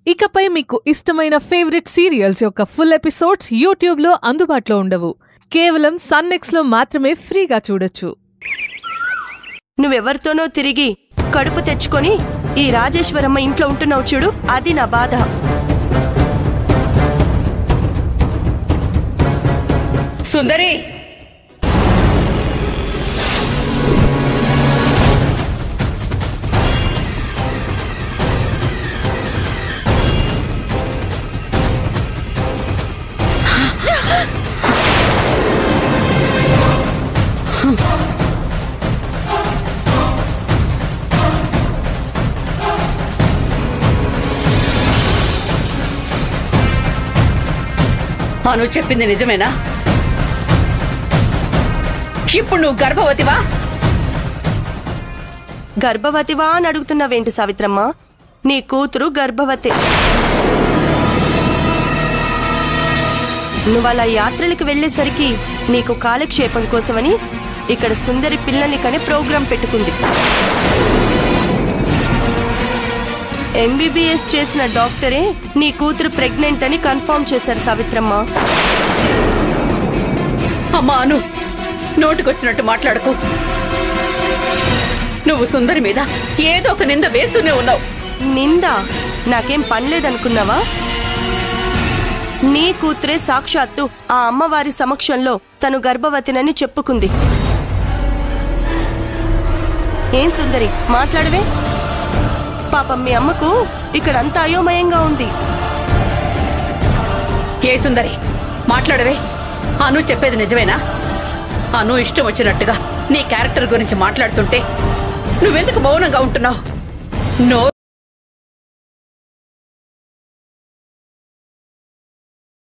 ఇకపై మీకు ఇష్టమైన ఫేవరెట్ సీరియల్స్ యొక్క ఫుల్ ఎపిసోడ్స్ యూట్యూబ్లో అందుబాటులో ఉండవు కేవలం సన్నెక్స్లో మాత్రమే ఫ్రీగా చూడొచ్చు నువ్వెవరితోనో తిరిగి కడుపు తెచ్చుకొని ఈ రాజేశ్వరమ్మ ఇంట్లో ఉంటున్నావు చూడు అది నా బాధ సుందరి అను చెప్పింది నిజమేనా ఇప్పుడు నువ్వు గర్భవతివా గర్భవతివా అని అడుగుతున్నావేంటి సావిత్రమ్మ నీ కూతురు గర్భవతి నువ్వలా యాత్రలకు వెళ్ళేసరికి నీకు కాలక్షేపం కోసమని ఇక్కడ సుందరి పిల్లల్ని కనే ప్రోగ్రాం పెట్టుకుంది ఎంబీబీఎస్ చేసిన డాక్టరే నీ కూతురు ప్రెగ్నెంట్ అని కన్ఫర్మ్ చేశారు సావిత్రమ్మ అమ్మా అను నోటికొచ్చినట్టు మాట్లాడకు నువ్వు సుందరి మీద ఏదో ఒక నింద వేస్తూనే ఉన్నావు నిందా నాకేం పనిలేదనుకున్నావా నీ కూతురే సాక్షాత్తు ఆ అమ్మవారి సమక్షంలో తను గర్భవతినని చెప్పుకుంది ఏం సుందరి మాట్లాడవే పాపం మీ అమ్మకు ఇక్కడంతా అయోమయంగా ఉంది ఏ సుందరి మాట్లాడవే అను చెప్పేది నిజమేనా అను ఇష్టం వచ్చినట్టుగా నీ క్యారెక్టర్ గురించి మాట్లాడుతుంటే నువ్వెందుకు మౌనంగా ఉంటున్నావు నో